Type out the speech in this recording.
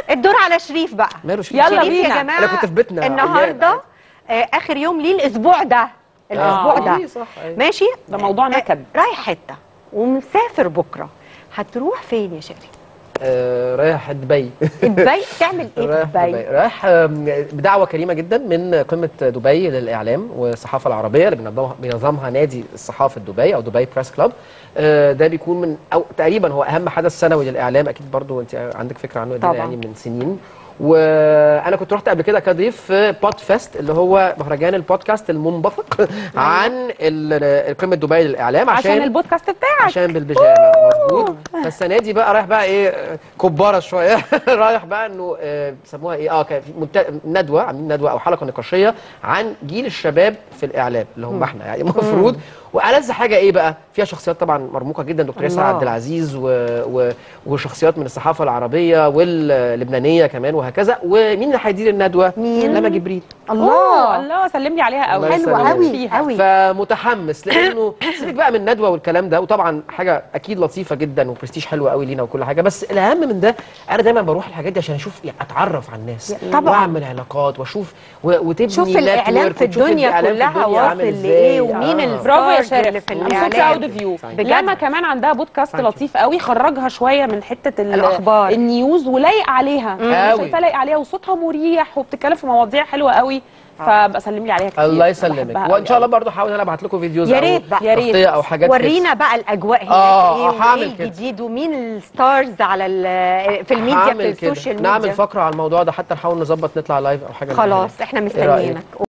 الدور على شريف بقى ماله شريف؟ يلا شريف بينا. يا جماعه أنا كنت في بيتنا النهارده أيام. آه اخر يوم ليه الاسبوع ده الاسبوع آه، ده إيه صح، أيوة. ماشي ده موضوع آه، نكد. رايح حته ومسافر بكره هتروح فين يا شريف آه رايح دبي دبي تعمل ايه في رايح دبي دبي رايح آم، بدعوه كريمه جدا من قمه دبي للاعلام والصحافه العربيه اللي بينظمها بينظمها نادي الصحافه الدبي او دبي بريس كلاب آه، ده بيكون من او تقريبا هو اهم حدث سنوي للاعلام اكيد برضو انت عندك فكره عنه ده طبعاً. يعني من سنين وانا كنت رحت قبل كده كضيف في بود فيست اللي هو مهرجان البودكاست المنبثق عن ال- قمه دبي للاعلام عشان عشان البودكاست بتاعك عشان بالبيجامه مظبوط فالسنه دي بقى رايح بقى ايه كباره شويه رايح بقى انه آه، بيسموها ايه اه كان في منت- ندوه عاملين ندوه او حلقه نقاشيه عن جيل الشباب في الاعلام اللي هم احنا يعني المفروض والذ حاجه ايه بقى فيها شخصيات طبعا مرموقه جدا دكتور ياسر الله. عبد العزيز و... و... وشخصيات من الصحافه العربيه واللبنانيه كمان وهكذا ومين اللي هيدير الندوه مين؟ لما جبريل الله الله سلم لي عليها قوي الله حلوه يسلمك. قوي فيها. قوي فمتحمس لانه سيبك بقى من الندوه والكلام ده وطبعا حاجه اكيد لطيفه جدا وبرستيج حلو قوي لينا وكل حاجه بس الاهم من ده انا دايما بروح الحاجات دي عشان اشوف يعني اتعرف على الناس طبعاً. واعمل علاقات واشوف و- وتبني شوف الاعلام network في وتشوف الدنيا الإعلام في كلها الدنيا عامل واصل إزاي. لايه ومين آه. برافو يا الستارز اللي شريف في I'm so proud الاعلام of you Thank you. لاما بجد. كمان عندها بودكاست Thank you. لطيف قوي خرجها شويه من حته ال- الأخبار. النيوز ولايق عليها أنا قوي. شايفاها لايق عليها وصوتها مريح وبتتكلم في مواضيع حلوه قوي فبقى سلم لي عليها كتير الله أنا يسلمك بحبها وان شاء قوي الله برضو هحاول انا ابعت لكم فيديوز يا أو ريت بقى. يا ريت. تغطية او حاجات ورينا بقى الاجواء هناك آه، ايه آه، هعمل وايه كده. الجديد ومين الستارز على ال- في الميديا في هعمل كده. السوشيال ميديا نعمل فقره على الموضوع ده حتى نحاول نظبط نطلع لايف او حاجه من خلاص هنا. احنا إيه رأيك؟ مستنيينك